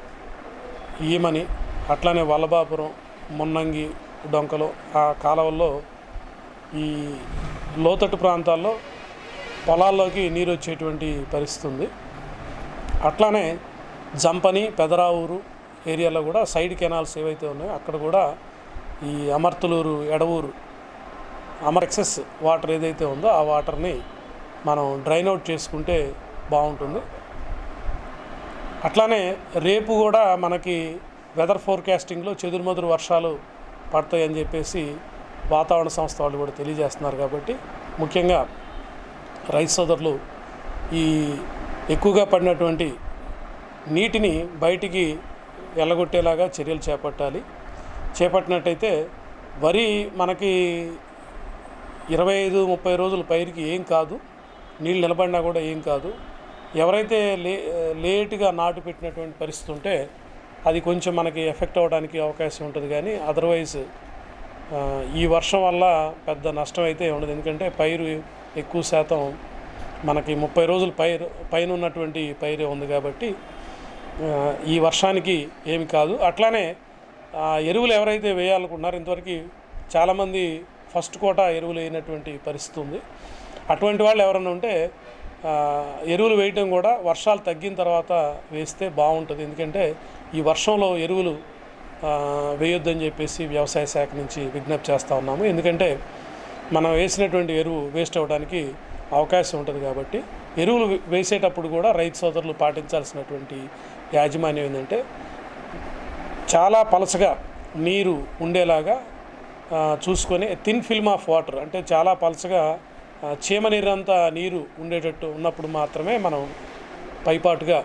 ఈమని అట్లానే వల్లభాపురం మున్నంగి డొంకలు ఆ కాలువల్లో ఈ లోతట్టు ప్రాంతాల్లో పొలాల్లోకి నీరు వచ్చేటువంటి పరిస్థితి ఉంది అట్లానే జంపని పెదరావూరు ఏరియాలో కూడా సైడ్ కెనాల్స్ ఏవైతే ఉన్నాయో అక్కడ కూడా ఈ అమర్తులూరు ఎడవూరు అమర్ ఎక్సెస్ వాటర్ ఏదైతే ఉందో ఆ వాటర్ని మనం డ్రైన్ అవుట్ చేసుకుంటే బాగుంటుంది అట్లానే రేపు కూడా మనకి వెదర్ ఫోర్కాస్టింగ్లో చెదురుమదురు వర్షాలు పడతాయని చెప్పేసి వాతావరణ సంస్థ వాళ్ళు కూడా తెలియజేస్తున్నారు కాబట్టి ముఖ్యంగా రైతు సోదరులు ఈ ఎక్కువగా పడినటువంటి నీటిని బయటికి వెళ్ళగొట్టేలాగా చర్యలు చేపట్టాలి చేపట్టినట్టయితే వరి మనకి ఇరవై ఐదు ముప్పై రోజుల పైరుకి ఏం కాదు నీళ్ళు నిలబడినా కూడా ఏం కాదు ఎవరైతే లే లేటుగా నాటు పెట్టినటువంటి పరిస్థితి ఉంటే అది కొంచెం మనకి ఎఫెక్ట్ అవ్వడానికి అవకాశం ఉంటుంది కానీ అదర్వైజ్ ఆ, ఈ వర్షం వల్ల పెద్ద నష్టం అయితే ఉండదు ఎందుకంటే పైరు ఎక్కువ శాతం మనకి ముప్పై రోజులు పైరు పైన ఉన్నటువంటి పైరే ఉంది కాబట్టి ఆ, ఈ వర్షానికి ఏమి కాదు అట్లానే ఆ, ఎరువులు ఎవరైతే వేయాలనుకుంటున్నారో ఇంతవరకు చాలామంది ఫస్ట్ కోట ఎరువులు వేయనటువంటి పరిస్థితి ఉంది అటువంటి వాళ్ళు ఎవరైనా ఉంటే ఆ, ఎరువులు వేయటం కూడా వర్షాలు తగ్గిన తర్వాత వేస్తే బాగుంటుంది ఎందుకంటే ఈ వర్షంలో ఎరువులు ఆ, వేయొద్దని చెప్పేసి వ్యవసాయ శాఖ నుంచి విజ్ఞప్తి చేస్తూ ఉన్నాము ఎందుకంటే మనం వేసినటువంటి ఎరువు వేస్ట్ అవ్వడానికి అవకాశం ఉంటుంది కాబట్టి ఎరువులు వే- వేసేటప్పుడు కూడా రైతు సోదరులు పాటించాల్సినటువంటి యాజమాన్యం ఏంటంటే చాలా పలసగా నీరు ఉండేలాగా ఆ, చూసుకొని థిన్ ఫిల్మ్ ఆఫ్ వాటర్ అంటే చాలా పలసగా ఆ, చీమ నీరంతా నీరు ఉండేటట్టు ఉన్నప్పుడు మాత్రమే మనం పైపాటుగా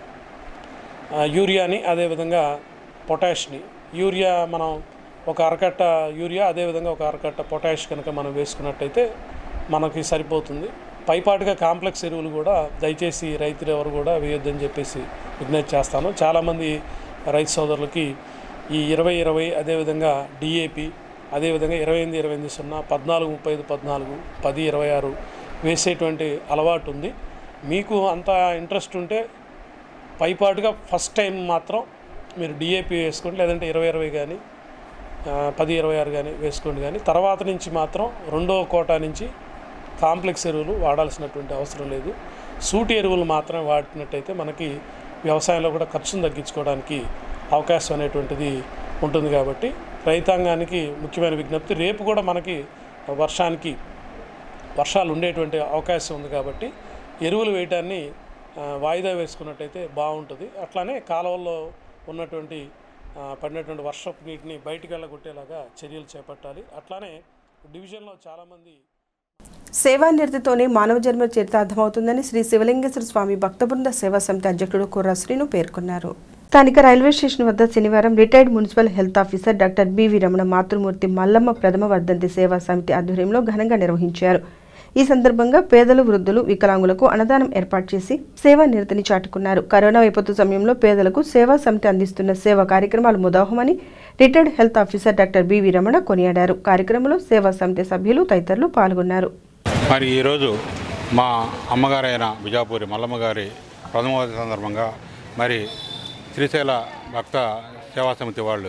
ఆ, యూరియాని అదేవిధంగా పొటాష్ని యూరియా మనం ఒక అరకట్ట యూరియా అదేవిధంగా ఒక అరకట్ట పొటాష్ కనుక మనం వేసుకున్నట్టయితే మనకి సరిపోతుంది పైపాటుగా కాంప్లెక్స్ ఎరువులు కూడా దయచేసి రైతులు ఎవరు కూడా వేయొద్దని చెప్పేసి విజ్ఞప్తి చేస్తాను చాలామంది రైతు సోదరులకి ఈ ఇరవై ఇరవై అదేవిధంగా డిఏపి అదేవిధంగా ఇరవై ఎనిమిది ఇరవై ఎనిమిది సున్నా పద్నాలుగు ముప్పై ఐదు పద్నాలుగు పది ఇరవై ఆరు వేసేటువంటి అలవాటు ఉంది మీకు అంత ఇంట్రెస్ట్ ఉంటే పైపాటుగా ఫస్ట్ టైం మాత్రం మీరు డిఏపి వేసుకోండి లేదంటే ఇరవై ఇరవై కానీ ఆ, పది ఇరవై ఆరు కానీ వేసుకోండి కానీ తర్వాత నుంచి మాత్రం రెండో కోటా నుంచి కాంప్లెక్స్ ఎరువులు వాడాల్సినటువంటి అవసరం లేదు సూటి ఎరువులు మాత్రమే వాడినట్టయితే మనకి వ్యవసాయంలో కూడా ఖర్చును తగ్గించుకోవడానికి అవకాశం అనేటువంటిది ఉంటుంది కాబట్టి రైతాంగానికి ముఖ్యమైన విజ్ఞప్తి రేపు కూడా మనకి వర్షానికి వర్షాలు ఉండేటువంటి అవకాశం ఉంది కాబట్టి ఎరువులు వేయటాన్ని ఆ, వాయిదా వేసుకున్నట్టయితే బాగుంటుంది అట్లానే కాలువల్లో ఉన్నటువంటి ఆ, పడినటువంటి వర్షపు నీటిని బయటికి వెళ్ళగొట్టేలాగా చర్యలు చేపట్టాలి అట్లానే డివిజన్లో చాలామంది సేవానిరతితోనే మానవ జన్మ చరితార్థమవుతుందని శ్రీ శివలింగేశ్వర స్వామి భక్త బృంద సేవా సమితి అధ్యక్షుడు కుర్ర శ్రీను పేర్కొన్నారు స్థానిక రైల్వే స్టేషన్ వద్ద శనివారం retired municipal health officer doctor BV Ramana మాతృమూర్తి మల్లమ్మ ప్రథమ వర్ధంతి సేవా సమితి ఆధ్వర్యంలో ఘనంగా నిర్వహించారు ఈ సందర్భంగా పేదలు వృద్ధులు వికలాంగులకు అన్నదానం ఏర్పాటు చేసి సేవా నిరతిని చాటుకున్నారు కరోనా విపత్తు సమయంలో పేదలకు సేవా సమితి అందిస్తున్న సేవా కార్యక్రమాలు ముదాహమని retired health officer doctor BV Ramana కొనియాడారు కార్యక్రమంలో సేవా సమితి సభ్యులు తదితరులు పాల్గొన్నారు మరి ఈరోజు మా అమ్మగారైన బిజాపూరి మల్లమ్మ గారి ప్రథమ సందర్భంగా మరి శ్రీశైల భక్త సేవా సమితి వాళ్ళు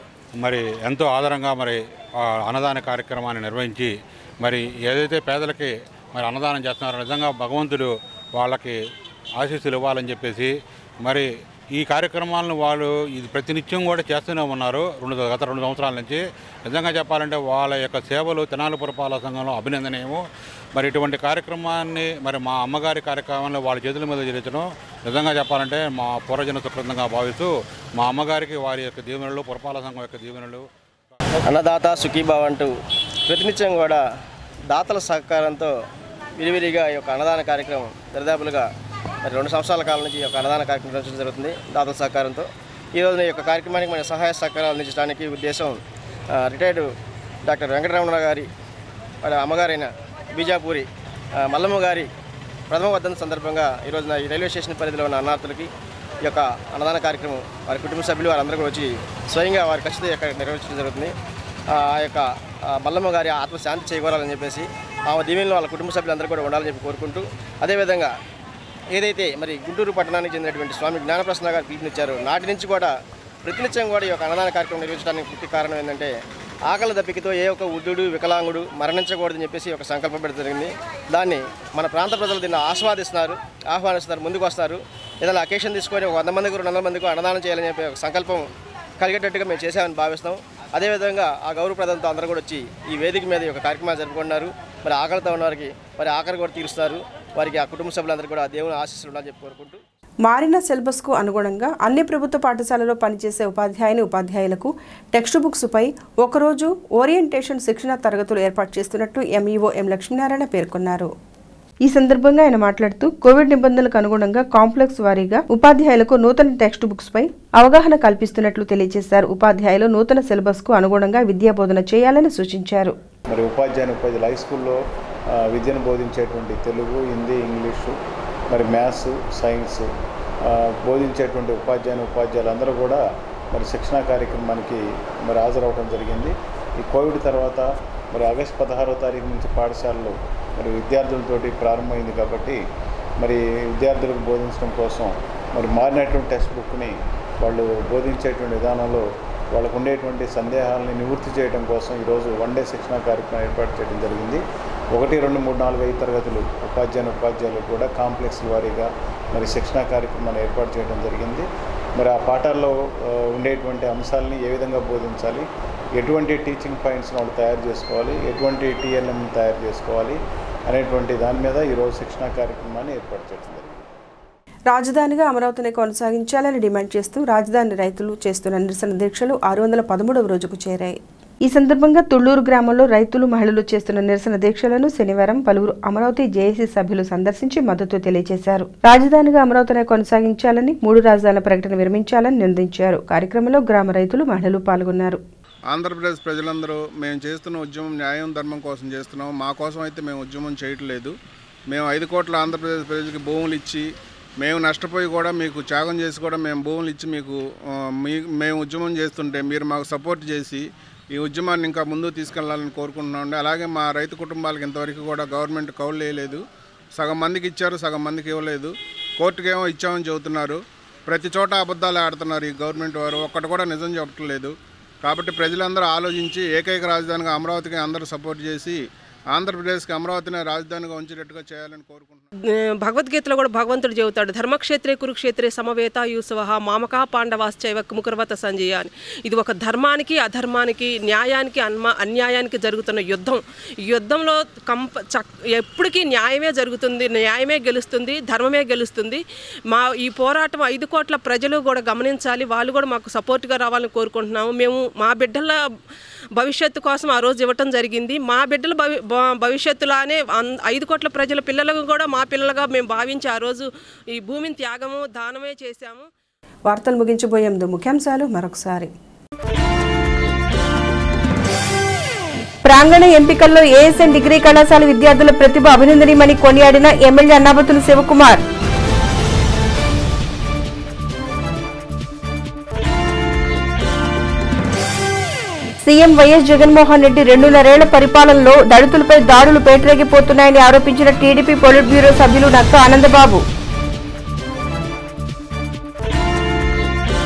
మరి ఎంతో ఆధారంగా మరి ఆ అన్నదాన కార్యక్రమాన్ని నిర్వహించి మరి ఏదైతే పేదలకి మరి అన్నదానం చేస్తున్నారో నిజంగా భగవంతుడు వాళ్ళకి ఆశీస్సులు ఇవ్వాలని చెప్పేసి మరి ఈ కార్యక్రమాలను వాళ్ళు ఇది ప్రతినిత్యం కూడా చేస్తూనే ఉన్నారు రెండు గత రెండు సంవత్సరాల నుంచి నిజంగా చెప్పాలంటే వాళ్ళ యొక్క సేవలు తెనాలి పురపాలక సంఘంలో అభినందనీయము మరి ఇటువంటి కార్యక్రమాన్ని మరి మా అమ్మగారి కార్యక్రమాన్ని వాళ్ళ చేతుల మీద జరిగించడం నిజంగా చెప్పాలంటే మా పూర్వజన సుకృతంగా భావిస్తూ మా అమ్మగారికి వారి యొక్క దీవెనలు పురపాలక సంఘం యొక్క దీవెనలు అన్నదాత సుఖీభావ్ అంటూ ప్రతినిత్యం కూడా దాతల సహకారంతో విరివిరిగా ఈ యొక్క అన్నదాన కార్యక్రమం దరిదాపులుగా మరి రెండు సంవత్సరాల కాలం నుంచి ఈ యొక్క అన్నదాన కార్యక్రమం నిర్వహించడం జరుగుతుంది దాతల సహకారంతో ఈ రోజున ఈ యొక్క కార్యక్రమానికి మన సహాయ సహకారాలు అందించడానికి ఉద్దేశం ఆ, రిటైర్డ్ డాక్టర్ వెంకటరమణ గారి వాళ్ళ అమ్మగారైన బీజాపూరి ఆ, మల్లమ్మ గారి ప్రథమ వర్ధన సందర్భంగా ఈ రోజున ఈ రైల్వే స్టేషన్ పరిధిలో ఉన్న అన్నార్థులకి ఈ యొక్క అన్నదాన కార్యక్రమం వారి కుటుంబ సభ్యులు వారందరూ కూడా వచ్చి స్వయంగా వారి ఖచ్చితంగా ఇక్కడ నిర్వహించడం జరుగుతుంది ఆ ఆ యొక్క ఆ మల్లమ్మ గారి ఆత్మశాంతి చేకూరాలని చెప్పేసి ఆమె దీవెనలో వాళ్ళ కుటుంబ సభ్యులందరూ కూడా ఉండాలని చెప్పి కోరుకుంటూ అదేవిధంగా ఏదైతే మరి గుంటూరు పట్టణానికి చెందినటువంటి స్వామి జ్ఞానప్రసన్న గారు పిలుపునిచ్చారో నాటి నుంచి కూడా ప్రతినిత్యం కూడా ఈ యొక్క అన్నదాన కార్యక్రమం నిర్వహించడానికి ముఖ్య కారణం ఏంటంటే ఆకలి దప్పికతో ఏ ఒక్క వృద్ధుడు వికలాంగుడు మరణించకూడదని చెప్పేసి ఒక సంకల్పం పెట్టడం జరిగింది దాన్ని మన ప్రాంత ప్రజలు దీన్ని ఆస్వాదిస్తున్నారు ఆహ్వానిస్తున్నారు ముందుకు వస్తారు ఏదైనా అకేషన్ తీసుకొని ఒక వంద మందికి రెండు వందల మందికి అన్నదానం చేయాలని చెప్పి ఒక సంకల్పం కలిగేటట్టుగా మేము చేసామని భావిస్తాం అదేవిధంగా ఆ గౌరవ ప్రజలతో అందరూ కూడా వచ్చి ఈ వేదిక మీద ఈ యొక్క కార్యక్రమాలు జరుపుకుంటున్నారు మరి ఆకలితో ఉన్న వారికి మరి ఆకలి కూడా తీరుస్తారు వారికి ఆ కుటుంబ సభ్యులందరూ కూడా ఆ దేవుని ఆశీస్సులు ఉండాలని చెప్పి కోరుకుంటూ మారిన సిలబస్కు అనుగుణంగా అన్ని ప్రభుత్వ పాఠశాలలో పనిచేసే ఉపాధ్యాయుని ఉపాధ్యాయులకు టెక్స్ట్ బుక్స్పై ఒకరోజు ఓరియంటేషన్ శిక్షణ తరగతులు ఏర్పాటు చేస్తున్నట్టు ఎంఈఓ ఎం లక్ష్మీనారాయణ పేర్కొన్నారు ఈ సందర్భంగా ఆయన మాట్లాడుతూ కోవిడ్ నిబంధనలకు అనుగుణంగా కాంప్లెక్స్ వారీగా ఉపాధ్యాయులకు నూతన టెక్స్ట్ బుక్స్ పై అవగాహన కల్పిస్తున్నట్లు తెలియజేశారు ఉపాధ్యాయులు నూతన సిలబస్ కు అనుగుణంగా విద్యా బోధన చేయాలని సూచించారు మరి ఉపాధ్యాయుని ఉపాధ్యాయులు హై స్కూల్లో ఆ, విద్యను బోధించేటువంటి తెలుగు హిందీ ఇంగ్లీషు మరి మ్యాథ్స్ సైన్స్ ఆ, బోధించేటువంటి ఉపాధ్యాయుని ఉపాధ్యాయులు అందరూ కూడా మరి శిక్షణా కార్యక్రమానికి మరి హాజరవడం జరిగింది ఈ కోవిడ్ తర్వాత మరి ఆగస్టు పదహారో తారీఖు నుంచి పాఠశాలలు మరి విద్యార్థులతోటి ప్రారంభమైంది కాబట్టి మరి విద్యార్థులకు బోధించడం కోసం మరి మారినటువంటి టెక్స్ట్ బుక్ని వాళ్ళు బోధించేటువంటి విధానంలో వాళ్ళకు ఉండేటువంటి సందేహాలని నివృత్తి చేయడం కోసం ఈరోజు వన్ డే శిక్షణ కార్యక్రమం ఏర్పాటు చేయడం జరిగింది ఒకటి రెండు మూడు నాలుగు ఐదు తరగతులు ఉపాధ్యాయుని ఉపాధ్యాయులు కూడా కాంప్లెక్స్ వారీగా మరి శిక్షణ కార్యక్రమాన్ని ఏర్పాటు చేయడం జరిగింది మరి ఆ పాఠాల్లో ఆ, ఉండేటువంటి అంశాలని ఏ విధంగా బోధించాలి ఎటువంటి టీచింగ్ పాయింట్స్ని వాళ్ళు తయారు చేసుకోవాలి ఎటువంటి టీఎల్ఎం తయారు చేసుకోవాలి అనేటువంటి దాని మీద ఈరోజు శిక్షణ కార్యక్రమాన్ని ఏర్పాటు చేయడం జరిగింది రాజధానిగా అమరావతిని కొనసాగించాలని డిమాండ్ చేస్తూ రాజధాని రైతులు చేస్తున్న నిరసన దీక్షలు ఆరు వందల పదమూడవ రోజుకు చేరాయి ఈ సందర్భంగా తుళ్లూరు గ్రామంలో రైతులు మహిళలు చేస్తున్న నిరసన దీక్షలను శనివారం పలువురు అమరావతి జేఏసీ సభ్యులు సందర్శించి మద్దతు తెలియజేశారు రాజధానిగా అమరావతిని కొనసాగించాలని మూడు రాజధానుల ప్రకటన విరమించాలని నిర్ణయించారు కార్యక్రమంలో గ్రామ రైతులు మహిళలు పాల్గొన్నారు ఆంధ్రప్రదేశ్ ప్రజలందరూ మేము చేస్తున్న ఉద్యమం న్యాయం ధర్మం కోసం చేస్తున్నాం మా కోసం అయితే మేము ఉద్యమం చేయట్లేదు మేము ఐదు కోట్ల ఆంధ్రప్రదేశ్ ప్రజలకి భూములు ఇచ్చి మేము నష్టపోయి కూడా మీకు త్యాగం చేసి కూడా మేము భూములు ఇచ్చి మీకు ఆ, మీ మేము ఉద్యమం చేస్తుంటే మీరు మాకు సపోర్ట్ చేసి ఈ ఉద్యమాన్ని ఇంకా ముందుకు తీసుకెళ్లాలని కోరుకుంటున్నామండి అలాగే మా రైతు కుటుంబాలకు ఇంతవరకు కూడా గవర్నమెంట్ కౌలు వేయలేదు సగం మందికి ఇచ్చారు సగం మందికి ఇవ్వలేదు కోర్టుకేమో ఇచ్చామని చెబుతున్నారు ప్రతి చోట అబద్ధాలు ఆడుతున్నారు ఈ గవర్నమెంట్ వారు ఒక్కటి కూడా నిజం చెప్పట్లేదు కాబట్టి ప్రజలందరూ ఆలోచించి ఏకైక రాజధానిగా అమరావతికి అందరూ సపోర్ట్ చేసి ఆంధ్రప్రదేశ్కి అమరావతిని రాజధానిగా ఉంచేటట్టుగా చేయాలని కోరుకుంటున్నాను భగవద్గీతలో కూడా భగవంతుడు చెబుతాడు ధర్మక్షేత్రే కురుక్షేత్రే సమవేత యూసవ మామక పాండవాశ్చైవ ముకుర్వత సంజయ అని ఇది ఒక ధర్మానికి అధర్మానికి న్యాయానికి అన్మ అన్యాయానికి జరుగుతున్న యుద్ధం ఈ యుద్ధంలో కంప చక్ ఎప్పటికీ న్యాయమే జరుగుతుంది న్యాయమే గెలుస్తుంది ధర్మమే గెలుస్తుంది మా ఈ పోరాటం ఐదు కోట్ల ప్రజలు కూడా గమనించాలి వాళ్ళు కూడా మాకు సపోర్ట్గా రావాలని కోరుకుంటున్నాము మేము మా బిడ్డల భవిష్యత్తు కోసం ఆ రోజు ఇవ్వటం జరిగింది మా బిడ్డల భవి భ- భవిష్యత్తులానే అన్- ఐదు కోట్ల ప్రజల పిల్లలకు కూడా మా పిల్లలుగా మేము భావించి ఆ రోజు ఈ భూమిని త్యాగము దానమే చేశాము వార్తలు ముగించబోయే ముందు ముఖ్యాంశాలు మరొకసారి ప్రాంగణ ఎంపికల్లో ఏఎస్ఎన్ డిగ్రీ కళాశాల విద్యార్థుల ప్రతిభ అభినందనీయమని కొనియాడిన MLA Annabathulu Sivakumar CM YS Jaganmohan Reddy రెండున్నరేళ్ల పరిపాలనలో దళితులపై దాడులు పేటరేగిపోతున్నాయని ఆరోపించిన టీడీపీ పొలిట్ బ్యూరో సభ్యులు నక్క ఆనందబాబు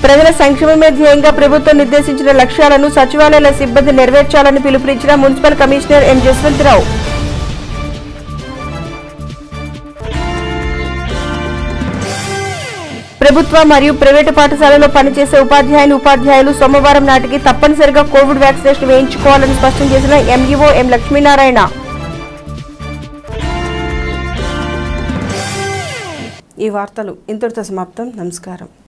ప్రజల సంక్షేమమే ధ్యేయంగా ప్రభుత్వం నిర్దేశించిన లక్ష్యాలను సచివాలయాల సిబ్బంది నెరవేర్చాలని పిలుపునిచ్చిన మున్సిపల్ కమిషనర్ ఎం జస్వంతరావు ప్రభుత్వ మరియు ప్రైవేటు పాఠశాలలో పనిచేసే ఉపాధ్యాయులు ఉపాధ్యాయులు సోమవారం నాటికి తప్పనిసరిగా కోవిడ్ వ్యాక్సినేషన్ వేయించుకోవాలని స్పష్టం చేసిన ఎంఈఓ ఎం లక్ష్మీనారాయణ ఈ వార్తలు ఇంతటితో సమాప్తం నమస్కారం